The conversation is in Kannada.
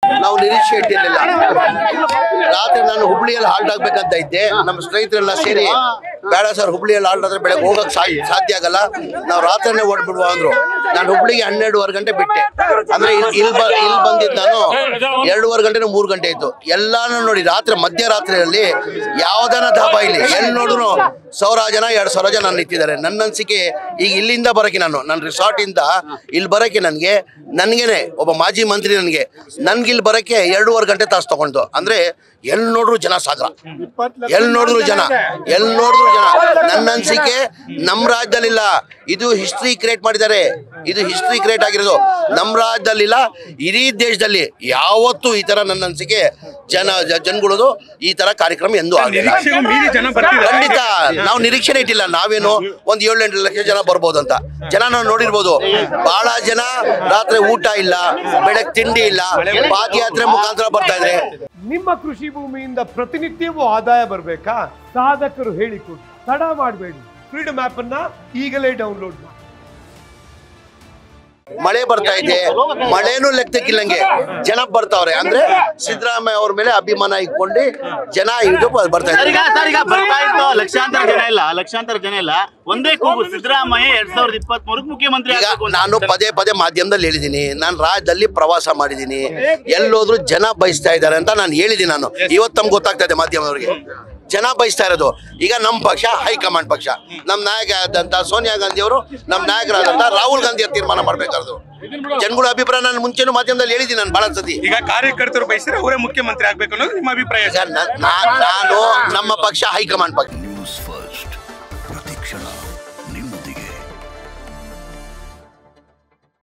ನಾವು ನಿರೀಕ್ಷೆ ಇಟ್ಟಿರಲಿಲ್ಲ ರಾತ್ರಿ ನಾನು ಹುಬ್ಳಿಯಲ್ಲಿ ಹಾಲ್ಟ್ ಆಗ್ಬೇಕಂತ ಇದ್ದೆ ನಮ್ಮ ಸ್ನೇಹಿತರೆಲ್ಲ ಸೇರಿ ಬೇಡ ಸರ್ ಹುಬ್ಳಿಯಲ್ಲಿ ಹಾಲ್ಟ್ ಆದ್ರೆ ಬೆಳಗ್ಗೆ ಹೋಗಕ್ ಸಾ- ಸಾಧ್ಯ ಆಗಲ್ಲ ನಾವು ರಾತ್ರಿನೇ ಓಡ್ಬಿಡುವ ಅಂದ್ರು ನಾನು ಹುಬ್ಳಿಗೆ ಹನ್ನೆರಡುವರೆ ಗಂಟೆ ಬಿಟ್ಟೆ ಅಂದ್ರೆ ಇಲ್ಲಿ ಇಲ್ಲಿ ಬ ಇಲ್ಲಿ ಬಂದಿದ್ದು ನಾನು ಎರಡೂವರೆ ಗಂಟೆ ಮೂರು ಗಂಟೆ ಆಯ್ತು ಎಲ್ಲಾನು ನೋಡಿ ರಾತ್ರಿ ಮಧ್ಯರಾತ್ರಿಯಲ್ಲಿ ಯಾವ್ದನ ಧಾಬ ಇಲ್ಲಿ ಎಲ್ಲಿ ನೋಡಿದ್ರು ಸಾವಿರ ಜನ ಎರಡ್ ಸಾವಿರ ಜನ ನಿಂತಿದ್ದಾರೆ ನನ್ನ ಅನ್ಸಿಕೆ ಈಗ ಇಲ್ಲಿಂದ ಬರಕ್ಕೆ ನಾನು ನನ್ನ ರಿಸಾರ್ಟ್ ಇಂದ ಇಲ್ಲಿ ಬರಕ್ಕೆ ನನಗೆ ನನ್ಗೇನೆ ಒಬ್ಬ ಮಾಜಿ ಮಂತ್ರಿ ನನಗೆ ನನ್ಗೆ ಇಲ್ಲಿ ಬರಕ್ಕೆ ಎರಡೂವರೆ ಗಂಟೆ ತಾಸು ತಗೊಂಡು ಅಂದ್ರೆ ಎಲ್ಲಿ ನೋಡ್ರು ಜನ ಸಾಗರ ಎಲ್ಲಿ ನೋಡಿದ್ರು ಜನ ಎಲ್ಲಿ ನೋಡಿದ್ರು ಜನ ನನ್ನ ಅನ್ಸಿಕೆ ನಮ್ಮ ರಾಜ್ಯದಲ್ಲಿಲ್ಲ ಇದು ಹಿಸ್ಟ್ರಿ ಕ್ರಿಯೇಟ್ ಮಾಡಿದ್ದಾರೆ ಇದು ಹಿಸ್ಟ್ರಿ ಕ್ರಿಯೇಟ್ ಆಗಿರೋದು ನಮ್ಮ ರಾಜ್ಯದಲ್ಲಿಲ್ಲ ಇಡೀ ದೇಶದಲ್ಲಿ ಯಾವತ್ತೂ ಈ ತರ ನನ್ನ ಅನ್ಸಿಕೆ ಜನ ಜ- ಜನಗಳದು ಈ ತರ ಕಾರ್ಯಕ್ರಮ ಎಂದೂ ಆಗಲಿಲ್ಲ ನಿರೀಕ್ಷೆಗೂ ಮೀರಿ ಜನ ಬರ್ತಿದ್ದಾರೆ ಖಂಡಿತ ನಾವು ನಿರೀಕ್ಷೆನೇ ಇಟ್ಟಿಲ್ಲ ನಾವೇನು ಒಂದ್ ಏಳು ಎಂಟು ಲಕ್ಷ ಜನ ಬರ್ಬೋದು ಅಂತ ಜನ ನಾವು ನೋಡಿರ್ಬೋದು ಬಹಳ ಜನ ರಾತ್ರಿ ಊಟ ಇಲ್ಲ ಬೆಳಗ್ಗೆ ತಿಂಡಿ ಇಲ್ಲ ಪಾದಯಾತ್ರೆ ಮುಖಾಂತರ ಬರ್ತಾ ಇದ್ರೆ ನಿಮ್ಮ ಕೃಷಿ ಭೂಮಿಯಿಂದ ಪ್ರತಿನಿತ್ಯವೂ ಆದಾಯ ಬರಬೇಕಾ ಸಾಧಕರು ಹೇಳಿಕೊಡಿ ತಡ ಮಾಡಬೇಡಿ ಫ್ರೀಡಮ್ ಆಪ್ ಅನ್ನ ಈಗಲೇ ಡೌನ್ಲೋಡ್ ಮಾಡಿ ಮಳೆ ಬರ್ತಾ ಇದೆ ಮಳೆನೂ ಲೆಕ್ಕಕ್ಕಿಲ್ಲಂಗೆ ಜನ ಬರ್ತಾವ್ರೆ ಅಂದ್ರೆ ಸಿದ್ದರಾಮಯ್ಯ ಅವ್ರ ಮೇಲೆ ಅಭಿಮಾನ ಇಟ್ಕೊಂಡು ಜನ ಇದು ಬರ್ತಾ ಸರ್ ಈಗ ಇದ್ದಾರೆ ಸರ್ ಈಗ ಬರ್ತಾ ಇತ್ತು ಲಕ್ಷಾಂತರ ಜನ ಇಲ್ಲ ಲಕ್ಷಾಂತರ ಜನ ಇಲ್ಲ ಒಂದೇ ಕೂಗು ಸಿದ್ದರಾಮಯ್ಯ ಎರಡ್ ಸಾವಿರದ ಇಪ್ಪತ್ತ್ ಮೂರಕ್ಕೆ ಮುಖ್ಯಮಂತ್ರಿ ಈಗ ಆಗ್ಬೇಕು ಅಂತ. ನಾನು ಪದೇ ಪದೇ ಮಾಧ್ಯಮದಲ್ಲಿ ಹೇಳಿದ್ದೀನಿ ನಾನು ರಾಜ್ಯದಲ್ಲಿ ಪ್ರವಾಸ ಮಾಡಿದ್ದೀನಿ ಎಲ್ಲೋದ್ರು ಜನ ಬಯಸ್ತಾ ಇದ್ದಾರೆ ಅಂತ ನಾನು ಹೇಳಿದ್ದೀನಿ ನಾನು ಇವತ್ತು ನಮ್ಗೆ ಗೊತ್ತಾಗ್ತಾ ಇದೆ ಮಾಧ್ಯಮದವರಿಗೆ ಜನ ಬಯಸ್ತಾ ಇರೋದು ಈಗ ನಮ್ಮ ಪಕ್ಷ ಹೈಕಮಾಂಡ್ ಪಕ್ಷ ನಮ್ಮ ನಾಯಕ ಆದಂತ ಸೋನಿಯಾ ಗಾಂಧಿ ಅವರು ನಮ್ಮ ನಾಯಕರಾದಂತ ರಾಹುಲ್ ಗಾಂಧಿ ಅವ್ರು ತೀರ್ಮಾನ ಮಾಡ್ಬೇಕಾದ್ರು ಜನಗಳ ಅಭಿಪ್ರಾಯ ನಾನು ಮುಂಚೆನೂ ಮಾಧ್ಯಮದಲ್ಲಿ ಹೇಳಿದ್ದೀನಿ ನಾನು ಬಹಳ ಸತಿ ಈಗ ಕಾರ್ಯಕರ್ತರು ಬಯಸಿದ್ರೆ ಅವರೇ ಮುಖ್ಯಮಂತ್ರಿ ಆಗ್ಬೇಕು ಅನ್ನೋದು ನಿಮ್ಮ ಅಭಿಪ್ರಾಯ ಈಗ ನಾ- ನಾ- ನಾನು ನಮ್ಮ ಪಕ್ಷ ಹೈಕಮಾಂಡ್ ಪಕ್ಷ